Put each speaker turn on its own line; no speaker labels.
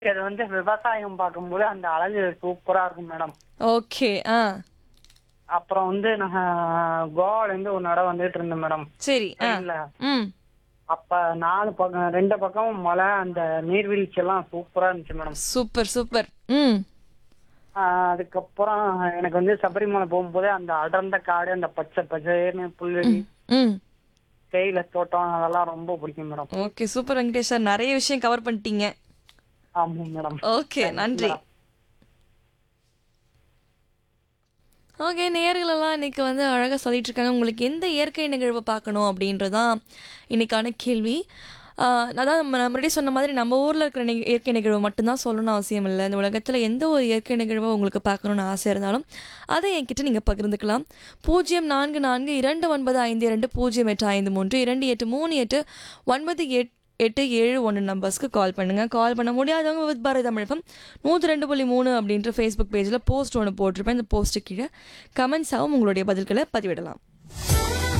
அது வந்து விவசாயம் பார்க்கும்போது அந்த அழகு சூப்பரா இருக்கும் மேடம்
ஓகே ஆ
அப்புறம் வந்து நான் கோவால இருந்து ஒரு நடம் வந்துட்டு இருந்தேன் மேடம்
சரி ஆ
ட்ரெயின்ல
ம்
அப்ப நாலு பக்கம் ரெண்டு பக்கமும் மலை அந்த நீர்வீழ்ச்சி எல்லாம் சூப்பரா இருந்துச்சு மேடம்
சூப்பர் சூப்பர் ம்
ஆஹ் அதுக்கப்புறம் எனக்கு வந்து சபரிமலை போகும்போது அந்த அடர்ந்த காடு அந்த பச்சை பச்சைன்னு புல்வெளி
ம்
தேயிலை தோட்டம் அதெல்லாம் ரொம்ப பிடிக்கும் madam
okay super Venkatesh sir நிறைய விஷயம் கவர் பண்ணிட்டீங்க
ஆமா மேடம்
ஓகே நன்றி ஓகே நேர்களெல்லாம் இன்னைக்கு வந்து அழகாக சொல்லிட்டு இருக்காங்க உங்களுக்கு எந்த இயற்கை நிகழ்வை பார்க்கணும் அப்படின்றதான் இன்னைக்கான கேள்வி ஆஹ் அதான் நம்ம நான் முன்னாடி சொன்ன மாதிரி நம்ம ஊரில் இருக்கிற நி இயற்கை நிகழ்வு மட்டும்தான் சொல்லணும் அவசியம் இல்லை இந்த உலகத்தில் எந்த ஒரு இயற்கை நிகழ்வை உங்களுக்கு பார்க்கணுன்னு ஆசை இருந்தாலும் அதை என்கிட்ட நீங்கள் பகிர்ந்துக்கலாம் பூஜ்ஜியம் நான்கு நான்கு இரண்டு ஒன்பது ஐந்து இரண்டு பூஜ்ஜியம் எட்டு ஐந்து மூன்று இரண்டு எட்டு மூணு எட்டு ஒன்பது எட் எட்டு ஏழு ஒன்று நம்பர்ஸ்க்கு கால் பண்ணுங்கள் கால் பண்ண முடியாதவங்க வித் பாரதி தமிழகம் நூற்றி ரெண்டு புள்ளி மூணு அப்படின்ற ஃபேஸ்புக் பேஜில் போஸ்ட் ஒன்று போட்டிருப்பேன் இந்த போஸ்ட்டு கீழே கமெண்ட்ஸாகவும் உங்களுடைய பதில்களை பதிவிடலாம்